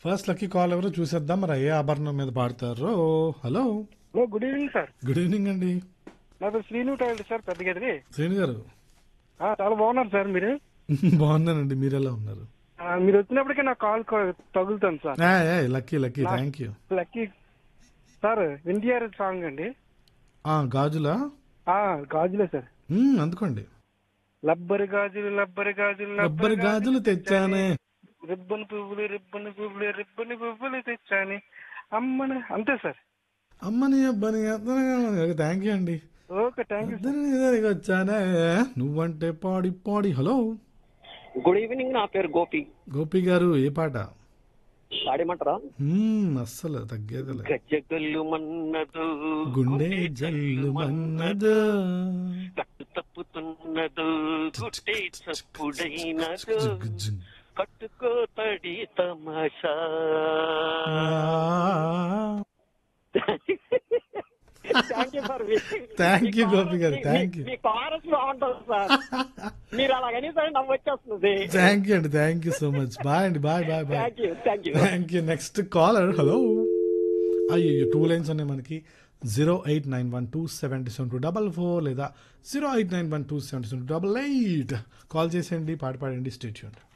First lucky call ఎవరో చూసేద్దాం మరి ఏ ఆభరణం మీద పాడతారో hello hello good evening sir good evening అండి నా పేరు శ్రీను టైలర్ సార్ పెద్దగదిరి శ్రేణి గారు ఆ, చాలా బాగున్నారు సార్ మీరు బాగున్నానండి మీరు ఎలా ఉన్నారు ఆ, మీరు వచ్చినప్పటికే నా కాల్ క- తగులుతాను sir lucky lucky thank you lucky sir NTR song అండి గాజులా ఆ గాజులే సార్ మ్మ్, అందుకోండి లబ్బరి గాజులు లబ్బరి గాజులు రబ్బర్ గాజులు తెచ్చానే రిబ్బన్ పువ్వులు రిబ్బన్ పువ్వులు రిబ్బన్ పువ్వులు తెచ్చాని అమ్మని అంతే సార్ అమ్మని అబ్బని థ్యాంక్ యూ అండి ఓకే థ్యాంక్ యూ ఇద్దరిని ఇద్దరికి వచ్చానే నువ్వంటే పాడి పాడి హలో గుడ్ ఈవినింగ్ నా పేరు గోపి గోపి గారు ఏ పాట పాడేమంటారా మ్మ్, అస్సలు తగ్గేదిలే గజ్జగల్లు మన్నదు గుండె జల్లు మన్నదు కట్టు తప్పుతున్నదు గుట్టే చప్పుడైనదు కట్టుకో తడి తమాషా thank you sir Thank you, Gopi garu. Thank you. మీ కారస్ బాగుంటుంది సార్ మీరు అలాగని సరే నవ్వొచ్చేస్తుంది థ్యాంక్ యూ అండి thank you so much bye అండి bye bye bye thank you thank you thank you next caller hello అయ్యో టూ లైన్స్ ఉన్నాయి మనకి zero eight nine one two seventy seven two double four లేదా zero eight nine one two seventy seven two double eight call చేసేయండి పాట పాడండి stay tune